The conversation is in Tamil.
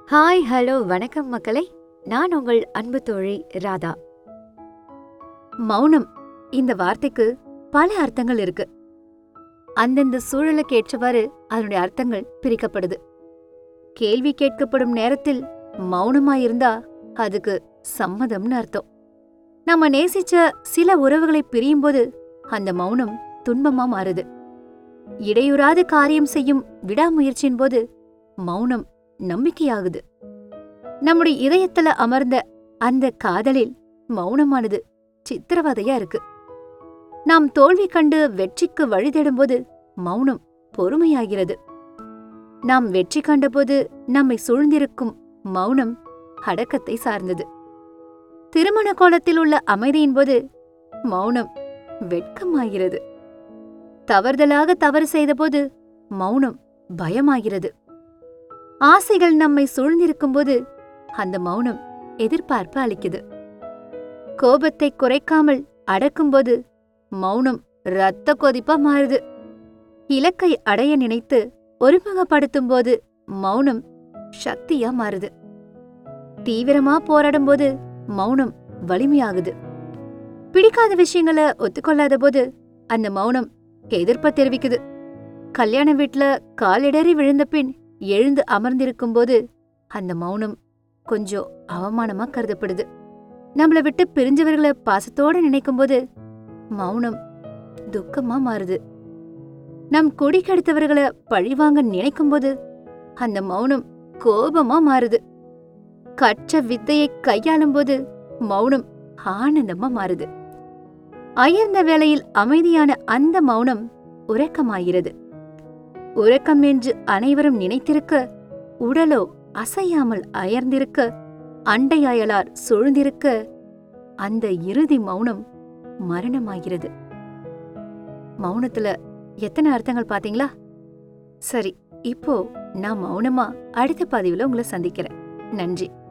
ஹாய் ஹலோ வணக்கம் மக்களே நான் உங்கள் அன்பு தோழி ராதா மௌனம் இந்த வார்த்தைக்கு பல அர்த்தங்கள் இருக்கு அந்தந்த சூழலுக்கு ஏற்றவாறு அதனுடைய அர்த்தங்கள் பிரிக்கப்படுது கேள்வி கேட்கப்படும் நேரத்தில் மௌனமாயிருந்தா அதுக்கு சம்மதம்னு அர்த்தம் நம்ம நேசிச்ச சில உறவுகளை பிரியும்போது அந்த மௌனம் துன்பமா மாறுது இடையுறாது காரியம் செய்யும் விடாமுயற்சியின் போது மௌனம் நம்பிக்கையாகுது நம்முடைய இதயத்துல அமர்ந்த அந்த காதலில் மௌனமானது சித்திரவதையா இருக்கு நாம் தோல்வி கண்டு வெற்றிக்கு வழி தேடும்போது மௌனம் பொறுமையாகிறது நாம் வெற்றி கண்டபோது நம்மை சூழ்ந்திருக்கும் மௌனம் அடக்கத்தை சார்ந்தது திருமண கோலத்தில் உள்ள அமைதியின் போது மௌனம் வெட்கமாகிறது தவறுதலாக தவறு செய்தபோது மௌனம் பயமாகிறது ஆசைகள் நம்மை சூழ்ந்திருக்கும்போது அந்த மௌனம் எதிர்பார்ப்பு அளிக்குது கோபத்தை குறைக்காமல் அடக்கும்போது மௌனம் ரத்த கொதிப்பா மாறுது இலக்கை அடைய நினைத்து ஒருமுகப்படுத்தும்போது மௌனம் சக்தியா மாறுது தீவிரமா போராடும்போது மௌனம் வலிமையாகுது பிடிக்காத விஷயங்களை ஒத்துக்கொள்ளாத போது அந்த மௌனம் எதிர்ப்ப தெரிவிக்குது கல்யாண வீட்ல காலிடறி விழுந்த பின் எழுந்து அமர்ந்திருக்கும்போது அந்த மௌனம் கொஞ்சம் அவமானமா கருதப்படுது நம்மள விட்டு பிரிஞ்சவர்களை பாசத்தோட நினைக்கும்போது மௌனம் துக்கமா மாறுது நம் கொடி கெடுத்தவர்களை பழிவாங்க நினைக்கும்போது அந்த மௌனம் கோபமா மாறுது கற்ற வித்தையை கையாளும்போது மௌனம் ஆனந்தமா மாறுது அயர்ந்த வேளையில் அமைதியான அந்த மௌனம் உறக்கமாகிறது உறக்கம் என்று அனைவரும் நினைத்திருக்க உடலோ அசையாமல் அயர்ந்திருக்க அண்டை அயலார் சூழ்ந்திருக்க அந்த இறுதி மௌனம் மரணமாகிறது மௌனத்துல எத்தனை அர்த்தங்கள் பாத்தீங்களா சரி இப்போ நான் மௌனமா அடுத்த பதிவுல உங்களை சந்திக்கிறேன் நன்றி